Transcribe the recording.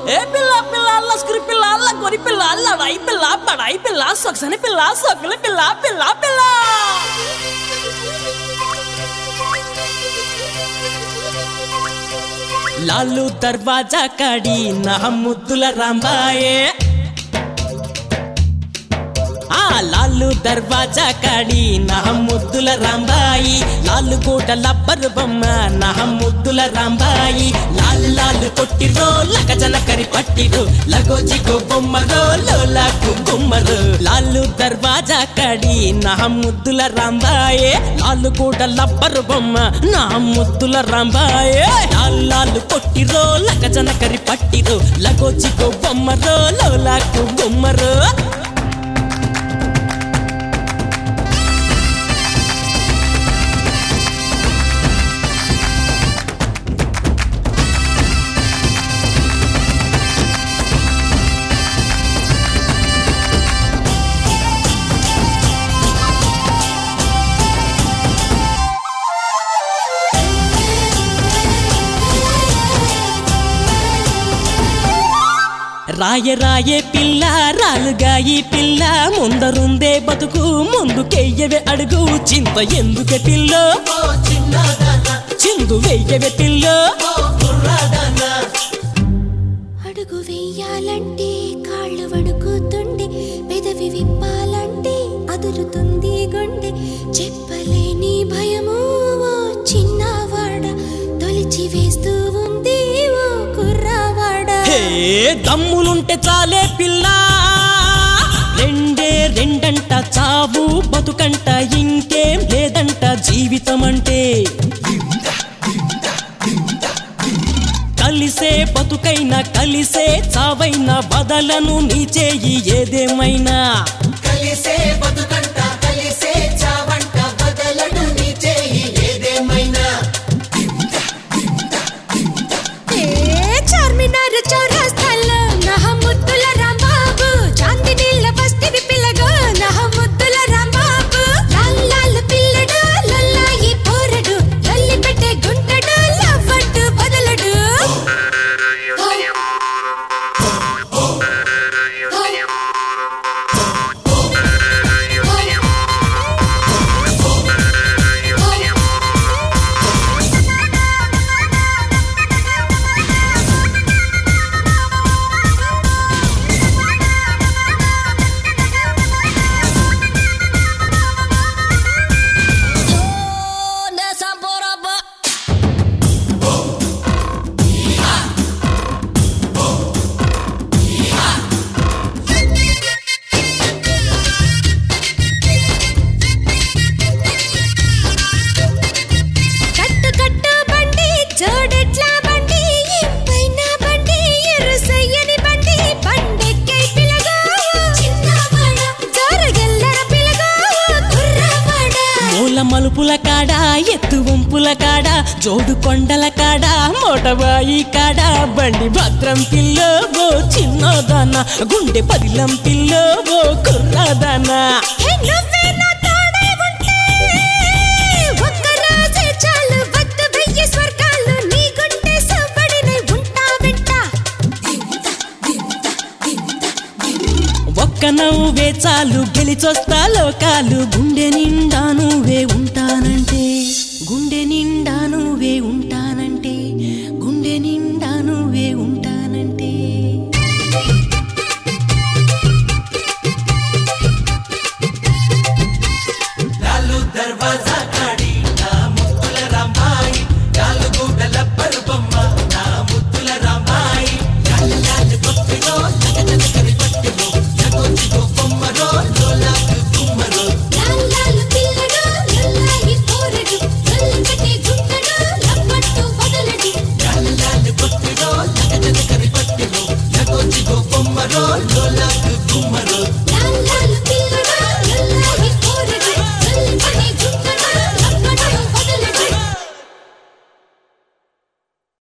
ఏ పిల్ల పిల్ల అల్ల స్క్రి పిల్ల అల్ల గొరి పిల్ల అల్ల రై పిల్ల బడాయి పిల్ల సొక్సని పిల్ల సొక్కుల పిల్ల పిల్ల పిల్ల లాలు దర్వాజా కాడి నా ముద్దుల రాంబాయే ఆ లాలు దర్వాజా కాడి నా ముద్దుల రాంబాయి లాలు కోట లబ్బరు బొమ్మ నా ముద్దుల రాంబాయి లాలు లాలు కొట్టిరో లగజన కరి పట్టిరో లగోజిగో బొమ్మరో లోలాకు గుమ్మరు లాలు దర్వాజా కాడి నా ముద్దుల రాంబాయే లాలు కోట లబ్బరు బొమ్మ నా ముద్దుల రాంబాయే లాలు లాలు కొట్టిరో లగజన కరి పట్టిరో లగోజిగో బొమ్మరో లోలాకు గుమ్మరు రాయ రాయే పిల్ల రాలుగా ఈ పిల్ల ముందరుందే బతుకు ముందుకెయ్యవే అడుగు చింత ఎందుకే పిల్లో చిందు వెయ్యవే పిల్లో అడుగు వెయ్యాలంటే కాళ్ళు వణుకుతుండే పెదవి విప్పాలంటే అదురుతుంది గుండె చెప్పలేని భయము ఓ చిన్నవాడ తొలిచి వేస్తూ ఉంది ఓ కుర్రవాడ హే దమ్ములుంటే చాలే పిల్ల రెండే రెండంట చావు బతుకంట ఇంకేం లేదంట జీవితం అంటే కలిసే బతుకైనా కలిసే చావైనా బదలను నీ చేయి ఏదేమైనా కలిసే బతుకంట కలిసే చావంట బదలడు నీ చేయి ఏదేమైనా ఏ చార్మినార్ చౌరస్తాలో నా ముద్దుల రాంబాబు చాందినీళ్ళ బస్తివి పిల్లగా నా ముద్దుల రాంబాబు లాల్ లాల్ పిల్లడు లొల్లాయి పోరడు లొల్లి పెట్టే గుంటడు లవ్వట్టు వదలడు కట్టు కట్టు బండి జోడెట్ల బండి ఇంపైన బండి ఎరుసయ్యని బండి బండెక్కే పిలగా చిన్నవాడ జోరగెల్లర పిలగా కుర్రవాడ మూల మలుపుల కాడ ఎత్తు వంపుల కాడ జోడు కొండల కాడ మోటబాయి కాడ బండి భద్రం పిల్లో ఓ చిన్నదాన గుండె పదిలం పిల్లో ఓ కుర్రదాన హే నువ్వే నా తోడై ఉంటే ఒక్క రోజే చాలు వద్దు వెయ్యి స్వర్గాలు నీ గుండె సవ్వడినై ఉంటా వెంట ఒక్క నవ్వే చాలు గెలిచొస్తా లోకాలు గుండె నిండా నువ్వే ఉంటానంటే గుండె నిండా